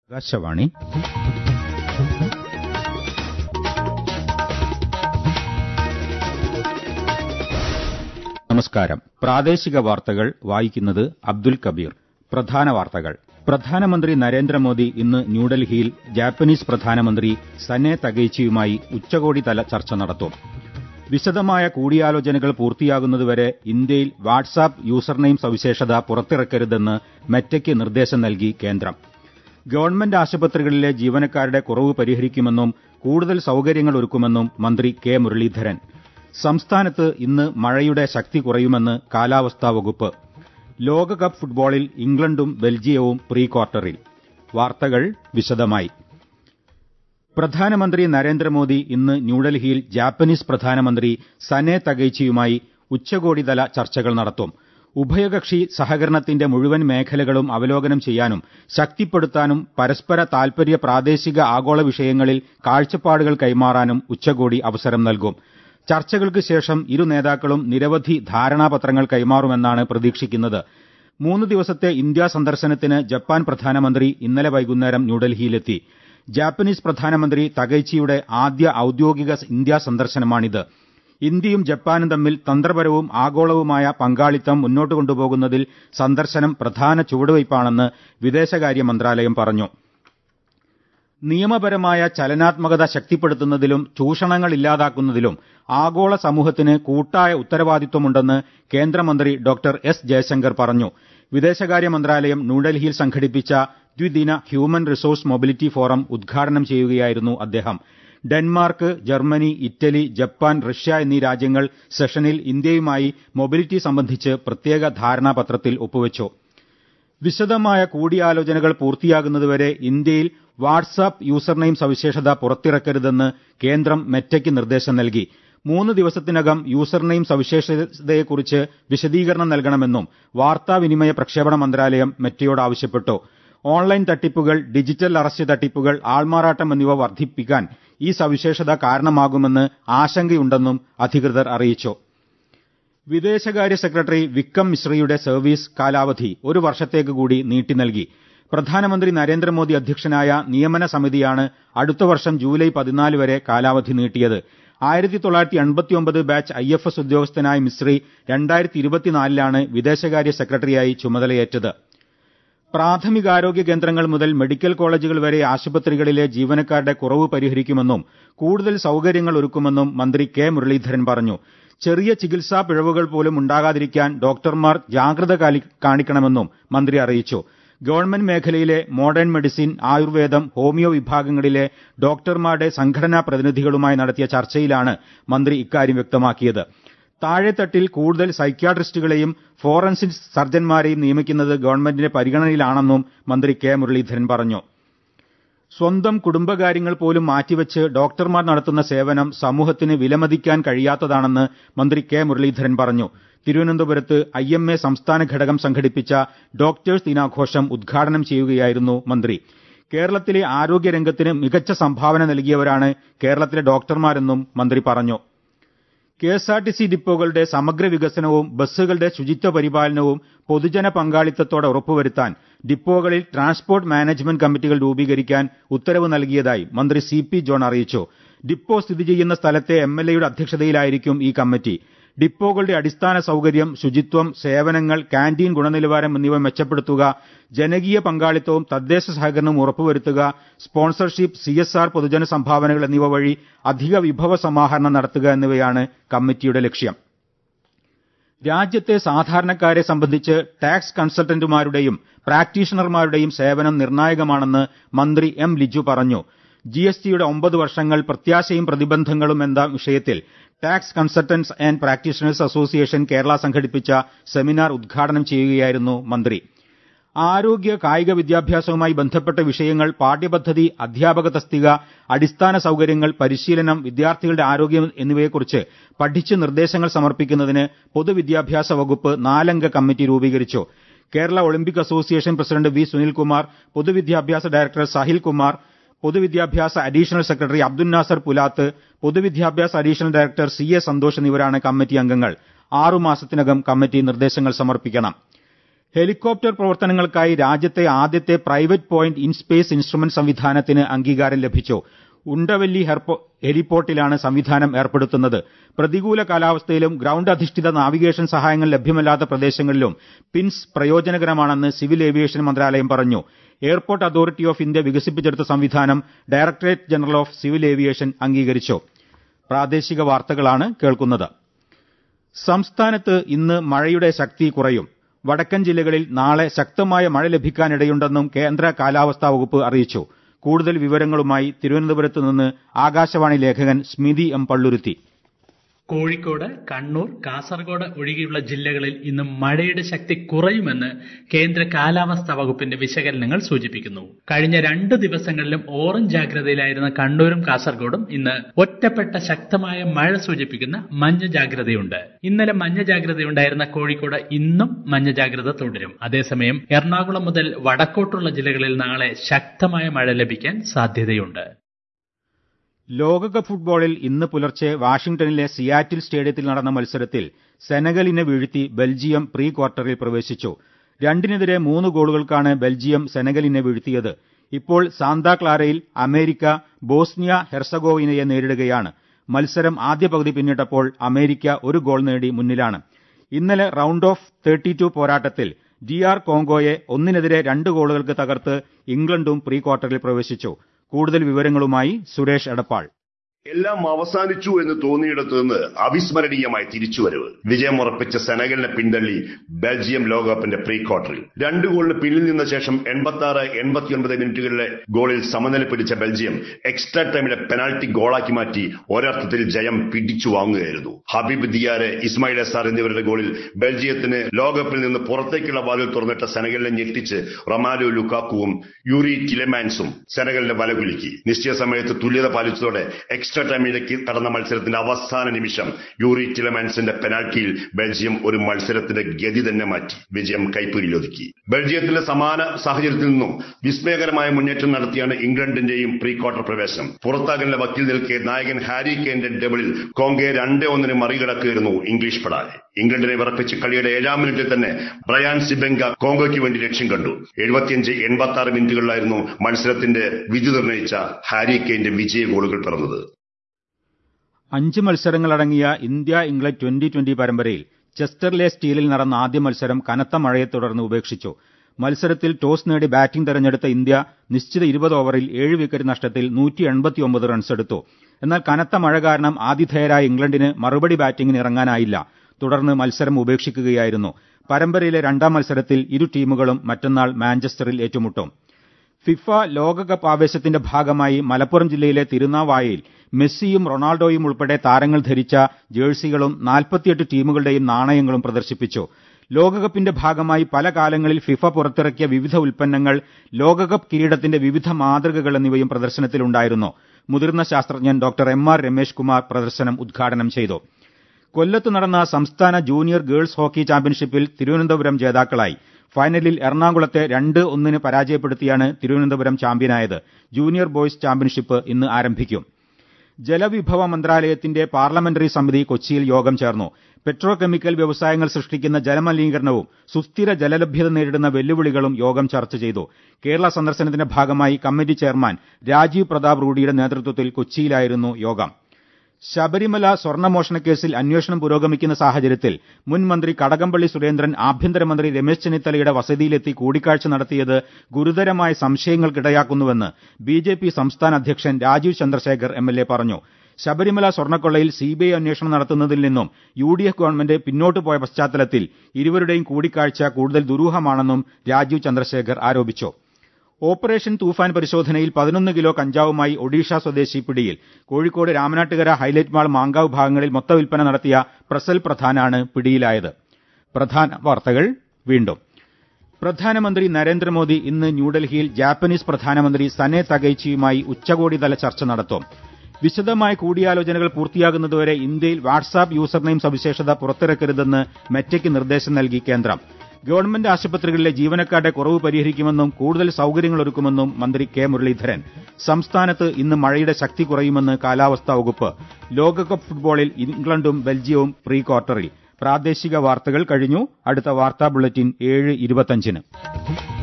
ആകാശവാണി നമസ്കാരം പ്രാദേശിക വാർത്തകൾ വായിക്കുന്നത് അബ്ദുൽ കബീർ പ്രധാന വാർത്തകൾ പ്രധാനമന്ത്രി നരേന്ദ്രമോദി ഇന്ന് ന്യൂഡൽഹിയിൽ ജാപ്പനീസ് പ്രധാനമന്ത്രി സനെ തകൈച്ചിയുമായി ഉച്ചകോടിതല ചർച്ച നടത്തും വിശദമായ കൂടിയാലോചനകൾ പൂർത്തിയാകുന്നതുവരെ ഇന്ത്യയിൽ വാട്സാപ്പ് യൂസർനെയിം സവിശേഷത പുറത്തിറക്കരുതെന്ന് മെറ്റയ്ക്ക് നിർദ്ദേശം നൽകി കേന്ദ്രം ഗവൺമെന്റ് ആശുപത്രികളിലെ ജീവനക്കാരുടെ കുറവ് പരിഹരിക്കുമെന്നും കൂടുതൽ സൌകര്യങ്ങൾ ഒരുക്കുമെന്നും മന്ത്രി കെ മുരളീധരൻ സംസ്ഥാനത്ത് ഇന്ന് മഴയുടെ ശക്തി കുറയുമെന്ന് കാലാവസ്ഥാ വകുപ്പ് ലോകകപ്പ് ഫുട്ബോളിൽ ഇംഗ്ലണ്ടും ബെൽജിയവും പ്രീ ക്വാർട്ടറിൽ വാർത്തകൾ വിശദമായി പ്രധാനമന്ത്രി നരേന്ദ്രമോദി ഇന്ന് ന്യൂഡൽഹിയിൽ ജാപ്പനീസ് പ്രധാനമന്ത്രി സനെ തകൈച്ചിയുമായി ഉച്ചകോടിതല ചർച്ചകൾ നടത്തും ഉഭയകക്ഷി സഹകരണത്തിന്റെ മുഴുവൻ മേഖലകളും അവലോകനം ചെയ്യാനും ശക്തിപ്പെടുത്താനും പരസ്പര താൽപര്യ പ്രാദേശിക ആഗോള വിഷയങ്ങളിൽ കാഴ്ചപ്പാടുകൾ കൈമാറാനും ഉച്ചകോടി അവസരം നൽകും ചർച്ചകൾക്ക് ശേഷം ഇരു നേതാക്കളും നിരവധി ധാരണാപത്രങ്ങൾ കൈമാറുമെന്നാണ് പ്രതീക്ഷിക്കുന്നത് മൂന്ന് ദിവസത്തെ ഇന്ത്യാ സന്ദർശനത്തിന് ജപ്പാൻ പ്രധാനമന്ത്രി ഇന്നലെ വൈകുന്നേരം ന്യൂഡൽഹിയിലെത്തി ജാപ്പനീസ് പ്രധാനമന്ത്രി തകൈച്ചിയുടെ ആദ്യ ഔദ്യോഗിക ഇന്ത്യാ സന്ദർശനമാണിത് ഇന്ത്യയും ജപ്പാനും തമ്മിൽ തന്ത്രപരവും ആഗോളവുമായ പങ്കാളിത്തം മുന്നോട്ട് കൊണ്ടുപോകുന്നതിൽ സന്ദർശനം പ്രധാന ചുവടുവയ്പ്പാണെന്ന് വിദേശകാര്യ മന്ത്രാലയം പറഞ്ഞു നിയമപരമായ ചലനാത്മകത ശക്തിപ്പെടുത്തുന്നതിലും ചൂഷണങ്ങൾ ഇല്ലാതാക്കുന്നതിലും ആഗോള സമൂഹത്തിന് കൂട്ടായ ഉത്തരവാദിത്വമുണ്ടെന്ന് കേന്ദ്രമന്ത്രി ഡോക്ടർ എസ് ജയശങ്കർ പറഞ്ഞു വിദേശകാര്യ മന്ത്രാലയം ന്യൂഡൽഹിയിൽ സംഘടിപ്പിച്ച ദ്വിദിന ഹ്യൂമൻ റിസോഴ്സ് മൊബിലിറ്റി ഫോറം ഉദ്ഘാടനം ചെയ്യുകയായിരുന്നു അദ്ദേഹം Denmark Germany Italy Japan Russia എന്നീ രാജ്യങ്ങൾ സെഷനിൽ ഇന്ത്യയുമായി മൊബിലിറ്റി സംബന്ധിച്ച് പ്രത്യേക ധാരണാപത്രത്തിൽ ഒപ്പുവച്ചു വിശദമായ കൂടിയാലോചനകൾ പൂർത്തിയാകുന്നതുവരെ ഇന്ത്യയിൽ വാട്സാപ്പ് യൂസർനെയിം സവിശേഷത പുറത്തിറക്കരുതെന്ന് കേന്ദ്രം മെറ്റയ്ക്ക് നിർദ്ദേശം നൽകി മൂന്ന് ദിവസത്തിനകം യൂസർനെയിം സവിശേഷതയെക്കുറിച്ച് വിശദീകരണം നൽകണമെന്നും വാർത്താവിനിമയ പ്രക്ഷേപണ മന്ത്രാലയം മെറ്റയോട് ആവശ്യപ്പെട്ടു ഓൺലൈൻ തട്ടിപ്പുകൾ ഡിജിറ്റൽ അറസ്റ്റ് തട്ടിപ്പുകൾ ആൾമാറാട്ടം എന്നിവ വർദ്ധിപ്പിക്കാൻ ഈ സവിശേഷത കാരണമാകുമെന്ന് ആശങ്കയുണ്ടെന്നും അധികൃതർ അറിയിച്ചു വിദേശകാര്യ സെക്രട്ടറി വിക്രം മിശ്രയുടെ സർവീസ് കാലാവധി ഒരു വർഷത്തേക്ക് കൂടി നീട്ടി നൽകി പ്രധാനമന്ത്രി നരേന്ദ്രമോദി അധ്യക്ഷനായ നിയമന സമിതിയാണ് അടുത്ത വർഷം ജൂലൈ പതിനാല് വരെ കാലാവധി നീട്ടിയത് ആയിരത്തി തൊള്ളായിരത്തി എൺപത്തിയൊമ്പത് ബാച്ച് ഐ എഫ് എസ് ഉദ്യോഗസ്ഥനായ മിശ്രി രണ്ടായിരത്തി ഇരുപത്തിനാലിലാണ് വിദേശകാര്യ സെക്രട്ടറിയായി ചുമതലയേറ്റത് പ്രാഥമികാരോഗ്യ കേന്ദ്രങ്ങൾ മുതൽ മെഡിക്കൽ കോളേജുകൾ വരെ ആശുപത്രികളിലെ ജീവനക്കാരുടെ കുറവ് പരിഹരിക്കുമെന്നും കൂടുതൽ സൌകര്യങ്ങൾ ഒരുക്കുമെന്നും മന്ത്രി കെ മുരളീധരൻ പറഞ്ഞു ചെറിയ ചികിത്സാ പിഴവുകൾ പോലും ഉണ്ടാകാതിരിക്കാൻ ഡോക്ടർമാർ ജാഗ്രത കാണിക്കണമെന്നും മന്ത്രി അറിയിച്ചു ഗവൺമെന്റ് മേഖലയിലെ മോഡേൺ മെഡിസിൻ ആയുർവേദം ഹോമിയോ വിഭാഗങ്ങളിലെ ഡോക്ടർമാരുടെ സംഘടനാ പ്രതിനിധികളുമായി നടത്തിയ ചർച്ചയിലാണ് മന്ത്രി ഇക്കാര്യം വ്യക്തമാക്കിയത് താഴെത്തട്ടിൽ കൂടുതൽ സൈക്യാട്രിസ്റ്റുകളെയും ഫോറൻസിക് സർജൻമാരെയും നിയമിക്കുന്നത് ഗവൺമെന്റിന്റെ പരിഗണനയിലാണെന്നും മന്ത്രി കെ മുരളീധരൻ പറഞ്ഞു സ്വന്തം കുടുംബകാര്യങ്ങൾ പോലും മാറ്റിവെച്ച് ഡോക്ടർമാർ നടത്തുന്ന സേവനം സമൂഹത്തിന് വിലമതിക്കാൻ കഴിയാത്തതാണെന്ന് മന്ത്രി കെ മുരളീധരൻ പറഞ്ഞു തിരുവനന്തപുരത്ത് ഐ എം എ സംസ്ഥാന ഘടകം സംഘടിപ്പിച്ച ഡോക്ടേഴ്സ് ദിനാഘോഷം ഉദ്ഘാടനം ചെയ്യുകയായിരുന്നു മന്ത്രി കേരളത്തിലെ ആരോഗ്യരംഗത്തിന് മികച്ച സംഭാവന നൽകിയവരാണ് കേരളത്തിലെ ഡോക്ടർമാരെന്നും മന്ത്രി പറഞ്ഞു കെഎസ്ആർടിസി ഡിപ്പോകളുടെ സമഗ്ര വികസനവും ബസ്സുകളുടെ ശുചിത്വ പരിപാലനവും പൊതുജന പങ്കാളിത്തത്തോടെ ഉറപ്പുവരുത്താൻ ഡിപ്പോകളിൽ ട്രാൻസ്പോർട്ട് മാനേജ്മെന്റ് കമ്മിറ്റികൾ രൂപീകരിക്കാൻ ഉത്തരവ് നൽകിയതായി മന്ത്രി സി പി ജോൺ അറിയിച്ചു ഡിപ്പോ സ്ഥിതി ചെയ്യുന്ന സ്ഥലത്തെ എം എൽ എയുടെ അധ്യക്ഷതയിലായിരിക്കും ഈ കമ്മിറ്റി ഡിപ്പോകളുടെ അടിസ്ഥാന സൌകര്യം ശുചിത്വം സേവനങ്ങൾ കാന്റീൻ ഗുണനിലവാരം എന്നിവ മെച്ചപ്പെടുത്തുക ജനകീയ പങ്കാളിത്തവും തദ്ദേശ സഹകരണവും ഉറപ്പുവരുത്തുക സ്പോൺസർഷിപ്പ് സി എസ് ആർ പൊതുജന സംഭാവനകൾ എന്നിവ വഴി അധിക വിഭവ സമാഹരണം നടത്തുക എന്നിവയാണ് കമ്മിറ്റിയുടെ ലക്ഷ്യം രാജ്യത്തെ സാധാരണക്കാരെ സംബന്ധിച്ച് ടാക്സ് കൺസൾട്ടന്റുമാരുടെയും പ്രാക്ടീഷണർമാരുടെയും സേവനം നിർണായകമാണെന്ന് മന്ത്രി എം ലിജു പറഞ്ഞു ജിഎസ്ടിയുടെ ഒമ്പത് വർഷങ്ങൾ പ്രത്യാശയും പ്രതിബന്ധങ്ങളും എന്ന വിഷയത്തിൽ tax consultants and practitioners association Kerala സംഘടിപ്പിച്ച സെമിനാർ ഉദ്ഘാടനം ചെയ്യുകയായിരുന്നു മന്ത്രി ആരോഗ്യ കായിക വിദ്യാഭ്യാസവുമായി ബന്ധപ്പെട്ട വിഷയങ്ങൾ പാഠ്യപദ്ധതി അധ്യാപക തസ്തിക അടിസ്ഥാന സൌകര്യങ്ങൾ പരിശീലനം വിദ്യാർത്ഥികളുടെ ആരോഗ്യം എന്നിവയെക്കുറിച്ച് പഠിച്ച് നിർദ്ദേശങ്ങൾ സമർപ്പിക്കുന്നതിന് പൊതുവിദ്യാഭ്യാസ വകുപ്പ് നാലംഗ കമ്മിറ്റി രൂപീകരിച്ചു Kerala Olympic association president V Sunilkumar പൊതുവിദ്യാഭ്യാസ ഡയറക്ടർ സാഹിൽ കുമാർ പൊതുവിദ്യാഭ്യാസ അഡീഷണൽ സെക്രട്ടറി അബ്ദുൽ നാസർ പുലാത്ത് പൊതുവിദ്യാഭ്യാസ additional director C A Santhosh എന്നിവരാണ് കമ്മിറ്റി അംഗങ്ങൾ ആറുമാസത്തിനകം കമ്മിറ്റി നിർദ്ദേശങ്ങൾ സമർപ്പിക്കണം ഹെലികോപ്റ്റർ പ്രവർത്തനങ്ങൾക്കായി രാജ്യത്തെ ആദ്യത്തെ private point in space instrument സംവിധാനത്തിന് അംഗീകാരം ലഭിച്ചു ഉണ്ടവല്ലി ഹെലിപോർട്ടിലാണ് സംവിധാനം ഏർപ്പെടുത്തുന്നത് പ്രതികൂല കാലാവസ്ഥയിലും ഗ്രൌണ്ട് അധിഷ്ഠിത നാവിഗേഷൻ സഹായങ്ങൾ ലഭ്യമല്ലാത്ത പ്രദേശങ്ങളിലും പിൻസ് പ്രയോജനകരമാണെന്ന് സിവിൽ ഏവിയേഷൻ മന്ത്രാലയം പറഞ്ഞു എയർപോർട്ട് അതോറിറ്റി ഓഫ് ഇന്ത്യ വികസിപ്പിച്ചെടുത്ത സംവിധാനം directorate general of civil aviation അംഗീകരിച്ചു പ്രാദേശിക വാർത്തകളാണ് കേൾക്കുന്നത് സംസ്ഥാനത്ത് ഇന്ന് മഴയുടെ ശക്തി കുറയും വടക്കൻ ജില്ലകളിൽ നാളെ ശക്തമായ മഴ ലഭിക്കാനിടയുണ്ടെന്നും കേന്ദ്ര കാലാവസ്ഥാ വകുപ്പ് അറിയിച്ചു കൂടുതൽ വിവരങ്ങളുമായി തിരുവനന്തപുരത്ത് നിന്ന് ആകാശവാണി ലേഖകൻ സ്മിതി എം പള്ളുരുത്തി കോഴിക്കോട് കണ്ണൂർ കാസർഗോഡ് ഒഴികെയുള്ള ജില്ലകളിൽ ഇന്ന് മഴയുടെ ശക്തി കുറയുമെന്ന് കേന്ദ്ര കാലാവസ്ഥാ വകുപ്പിന്റെ വിശകലനങ്ങൾ സൂചിപ്പിക്കുന്നു കഴിഞ്ഞ രണ്ട് ദിവസങ്ങളിലും ഓറഞ്ച് ജാഗ്രതയിലായിരുന്ന കണ്ണൂരും കാസർഗോഡും ഇന്ന് ഒറ്റപ്പെട്ട ശക്തമായ മഴ സൂചിപ്പിക്കുന്ന മഞ്ഞ ജാഗ്രതയുണ്ട് ഇന്നലെ മഞ്ഞ ജാഗ്രതയുണ്ടായിരുന്ന കോഴിക്കോട് ഇന്നും മഞ്ഞ ജാഗ്രത തുടരും അതേസമയം എറണാകുളം മുതൽ വടക്കോട്ടുള്ള ജില്ലകളിൽ നാളെ ശക്തമായ മഴ ലഭിക്കാൻ സാധ്യതയുണ്ട് ലോകകപ്പ് ഫുട്ബോളിൽ ഇന്ന് പുലർച്ചെ വാഷിംഗ്ടണിലെ സിയാറ്റിൽ സ്റ്റേഡിയത്തിൽ നടന്ന മത്സരത്തിൽ സെനഗലിനെ വീഴ്ത്തി ബെൽജിയം പ്രീ ക്വാർട്ടറിൽ പ്രവേശിച്ചു രണ്ടിനെതിരെ മൂന്ന് ഗോളുകൾക്കാണ് ബെൽജിയം സെനഗലിനെ വീഴ്ത്തിയത് ഇപ്പോൾ സാന്താ ക്ലാരയിൽ അമേരിക്ക ബോസ്നിയ ഹെർസഗോവിനയെ നേരിടുകയാണ് മത്സരം ആദ്യ പകുതി പിന്നിട്ടപ്പോൾ അമേരിക്ക ഒരു ഗോൾ നേടി മുന്നിലാണ് ഇന്നലെ റൌണ്ട് ഓഫ് തേർട്ടി ടു പോരാട്ടത്തിൽ ഡി ആർ കോങ്കോയെ ഒന്നിനെതിരെ രണ്ട് ഗോളുകൾക്ക് തകർത്ത് ഇംഗ്ലണ്ടും പ്രീ ക്വാർട്ടറിൽ പ്രവേശിച്ചു കൂടുതൽ വിവരങ്ങളുമായി സുരേഷ് എടപ്പാൾ എല്ലാം അവസാനിച്ചു എന്ന് തോന്നിയിടത്തു നിന്ന് അവിസ്മരണീയമായ തിരിച്ചുവരവ് വിജയമുറപ്പിച്ച സെനഗലിനെ പിന്തള്ളി ബെൽജിയം ലോകകപ്പിന്റെ പ്രീ ക്വാർട്ടറിൽ രണ്ട് ഗോളിന് പിന്നിൽ നിന്ന ശേഷം എൺപത്തി ആറ് എൺപത്തിയൊൻപത് മിനിറ്റുകളിലെ ഗോളിൽ സമനില പിടിച്ച ബെൽജിയം എക്സ്ട്രാ ടൈമിലെ പെനാൽറ്റി ഗോളാക്കി മാറ്റി ഒരർത്ഥത്തിൽ ജയം പിടിച്ചു വാങ്ങുകയായിരുന്നു ഹബീബ് ദിയാരെ ഇസ്മായിൽ എസാർ എന്നിവരുടെ ഗോളിൽ ബെൽജിയത്തിന് ലോകകപ്പിൽ നിന്ന് പുറത്തേക്കുള്ള വാതിൽ തുറന്നിട്ട സെനഗലിനെ ഞെട്ടിച്ച് റൊമാലോ ലുക്കാക്കുവും യൂറി ടിലെമാൻസും സെനഗലിനെ വലകുലുക്കി നിശ്ചയ സമയത്ത് തുല്യത പാലിച്ചതോടെ എക്സ്ട്രാ ടൈമിലേക്ക് കടന്ന മത്സരത്തിന്റെ അവസാന നിമിഷം യൂറി ടിലമാൻസിന്റെ പെനാൽറ്റിയിൽ ബെൽജിയം ഒരു മത്സരത്തിന്റെ ഗതി തന്നെ മാറ്റി വിജയം കൈപ്പിടിയിലൊതുക്കി ബെൽജിയത്തിന്റെ സമാന സാഹചര്യത്തിൽ നിന്നും വിസ്മയകരമായ മുന്നേറ്റം നടത്തിയാണ് ഇംഗ്ലണ്ടിന്റെയും പ്രീ ക്വാർട്ടർ പ്രവേശനം പുറത്താകലിന്റെ വക്കിൽ നിൽക്കെ നായകൻ ഹാരി കെയിന്റെ ഡബിളിൽ കോങ്കയെ രണ്ടേ ഒന്നിന് മറികടക്കുകയായിരുന്നു ഇംഗ്ലീഷ് പടാതെ ഇംഗ്ലണ്ടിനെ വിറപ്പിച്ച് കളിയുടെ ഏഴാം മിനിറ്റിൽ തന്നെ ബ്രയാൻ സിബെങ്ക കോങ്കോയ്ക്ക് വേണ്ടി ലക്ഷ്യം കണ്ടു എഴുപത്തിയഞ്ച് എൺപത്തി ആറ് മിനിറ്റുകളിലായിരുന്നു മത്സരത്തിന്റെ വിധി നിർണയിച്ച ഹാരി കെയിന്റെ വിജയ ഗോളുകൾ പിറന്നത് അഞ്ച് മത്സരങ്ങളടങ്ങിയ ഇന്ത്യ ഇംഗ്ലണ്ട് ട്വന്റി ട്വന്റി പരമ്പരയിൽ ചെസ്റ്റർലെ സ്റ്റീലിൽ നടന്ന ആദ്യ മത്സരം കനത്ത മഴയെ തുടർന്ന് ഉപേക്ഷിച്ചു മത്സരത്തിൽ ടോസ് നേടി ബാറ്റിംഗ് തെരഞ്ഞെടുത്ത ഇന്ത്യ നിശ്ചിത ഇരുപത് ഓവറിൽ ഏഴ് വിക്കറ്റ് നഷ്ടത്തിൽ നൂറ്റി എൺപത്തിയൊമ്പത് റൺസെടുത്തു എന്നാൽ കനത്ത മഴ കാരണം ആതിഥേയരായ ഇംഗ്ലണ്ടിന് മറുപടി ബാറ്റിംഗിന് ഇറങ്ങാനായില്ല തുടർന്ന് മത്സരം ഉപേക്ഷിക്കുകയായിരുന്നു പരമ്പരയിലെ രണ്ടാം മത്സരത്തിൽ ഇരു ടീമുകളും മറ്റന്നാൾ മാഞ്ചസ്റ്ററിൽ ഏറ്റുമുട്ടും ഫിഫ ലോകകപ്പ് ആവേശത്തിന്റെ ഭാഗമായി മലപ്പുറം ജില്ലയിലെ തിരുനാവായയിൽ മെസ്സിയും റൊണാൾഡോയും ഉൾപ്പെടെ താരങ്ങൾ ധരിച്ച ജേഴ്സികളും നാൽപ്പത്തിയെട്ട് ടീമുകളുടെയും നാണയങ്ങളും പ്രദർശിപ്പിച്ചു ലോകകപ്പിന്റെ ഭാഗമായി പല കാലങ്ങളിൽ ഫിഫ പുറത്തിറക്കിയ വിവിധ ഉൽപ്പന്നങ്ങൾ ലോകകപ്പ് കിരീടത്തിന്റെ വിവിധ മാതൃകകൾ എന്നിവയും പ്രദർശനത്തിലുണ്ടായിരുന്നു മുതിർന്ന ശാസ്ത്രജ്ഞൻ doctor M R Ramesh Kumar പ്രദർശനം ഉദ്ഘാടനം ചെയ്തു കൊല്ലത്ത് നടന്ന സംസ്ഥാന ജൂനിയർ ഗേൾസ് ഹോക്കി ചാമ്പ്യൻഷിപ്പിൽ തിരുവനന്തപുരം ജേതാക്കളായി ഫൈനലിൽ എറണാകുളത്തെ രണ്ട് ഒന്നിന് പരാജയപ്പെടുത്തിയാണ് തിരുവനന്തപുരം ചാമ്പ്യനായത് ജൂനിയർ ബോയ്സ് ചാമ്പ്യൻഷിപ്പ് ഇന്ന് ആരംഭിക്കും ജലവിഭവ മന്ത്രാലയത്തിന്റെ പാർലമെന്ററി സമിതി കൊച്ചിയിൽ യോഗം ചേർന്നു പെട്രോ കെമിക്കൽ വ്യവസായങ്ങൾ സൃഷ്ടിക്കുന്ന ജലമലിനീകരണവും സുസ്ഥിര ജലലഭ്യത നേരിടുന്ന വെല്ലുവിളികളും യോഗം ചർച്ച ചെയ്തു കേരള സന്ദർശനത്തിന്റെ ഭാഗമായി കമ്മിറ്റി ചെയർമാൻ രാജീവ് പ്രതാപ് റൂഡിയുടെ നേതൃത്വത്തിൽ കൊച്ചിയിലായിരുന്നു യോഗം ശബരിമല സ്വർണ്ണമോഷണക്കേസിൽ അന്വേഷണം പുരോഗമിക്കുന്ന സാഹചര്യത്തിൽ മുൻ മന്ത്രി കടകംപള്ളി സുരേന്ദ്രൻ ആഭ്യന്തരമന്ത്രി രമേശ് ചെന്നിത്തലയുടെ വസതിയിലെത്തി കൂടിക്കാഴ്ച നടത്തിയത് ഗുരുതരമായ സംശയങ്ങൾക്കിടയാക്കുന്നുവെന്ന് ബിജെപി സംസ്ഥാന അധ്യക്ഷൻ രാജീവ് ചന്ദ്രശേഖർ എംഎൽഎ പറഞ്ഞു ശബരിമല സ്വർണ്ണക്കൊള്ളയിൽ സിബിഐ അന്വേഷണം നടത്തുന്നതിൽ നിന്നും യു ഡി എഫ് ഗവൺമെന്റ് പിന്നോട്ടു പോയ പശ്ചാത്തലത്തിൽ ഇരുവരുടെയും കൂടിക്കാഴ്ച കൂടുതൽ ദുരൂഹമാണെന്നും രാജീവ് ചന്ദ്രശേഖർ ആരോപിച്ചു ഓപ്പറേഷൻ തൂഫാൻ പരിശോധനയിൽ പതിനൊന്ന് കിലോ കഞ്ചാവുമായി ഒഡീഷ സ്വദേശി പിടിയിൽ കോഴിക്കോട് രാമനാട്ടുകര ഹൈലൈറ്റ് മാൾ മാങ്കാവ് ഭാഗങ്ങളിൽ മൊത്ത വിൽപ്പന നടത്തിയ പ്രസൽ പ്രധാനാണ് പിടിയിലായത് പ്രധാന വാർത്തകൾ വീണ്ടും പ്രധാനമന്ത്രി നരേന്ദ്രമോദി ഇന്ന് ന്യൂഡൽഹിയിൽ ജാപ്പനീസ് പ്രധാനമന്ത്രി സനെ തകൈച്ചിയുമായി ഉച്ചകോടിതല ചർച്ച നടത്തും വിശദമായ കൂടിയാലോചനകൾ പൂർത്തിയാകുന്നതുവരെ ഇന്ത്യയിൽ വാട്സാപ്പ് യൂസർനെയിം സവിശേഷത പുറത്തിറക്കരുതെന്ന് മെറ്റയ്ക്ക് നിർദ്ദേശം നൽകി കേന്ദ്രം ഗവൺമെന്റ് ആശുപത്രികളിലെ ജീവനക്കാരുടെ കുറവ് പരിഹരിക്കുമെന്നും കൂടുതൽ സൌകര്യങ്ങൾ ഒരുക്കുമെന്നും മന്ത്രി കെ മുരളീധരൻ സംസ്ഥാനത്ത് ഇന്ന് മഴയുടെ ശക്തി കുറയുമെന്ന് കാലാവസ്ഥാ വകുപ്പ് ലോകകപ്പ് ഫുട്ബോളിൽ ഇംഗ്ലണ്ടും ബെൽജിയവും പ്രീ ക്വാർട്ടറിൽ പ്രാദേശിക വാർത്തകൾ കഴിഞ്ഞു അടുത്ത വാർത്താ ബുള്ളറ്റിൻ ഏഴ് ഇരുപത്തഞ്ചിന്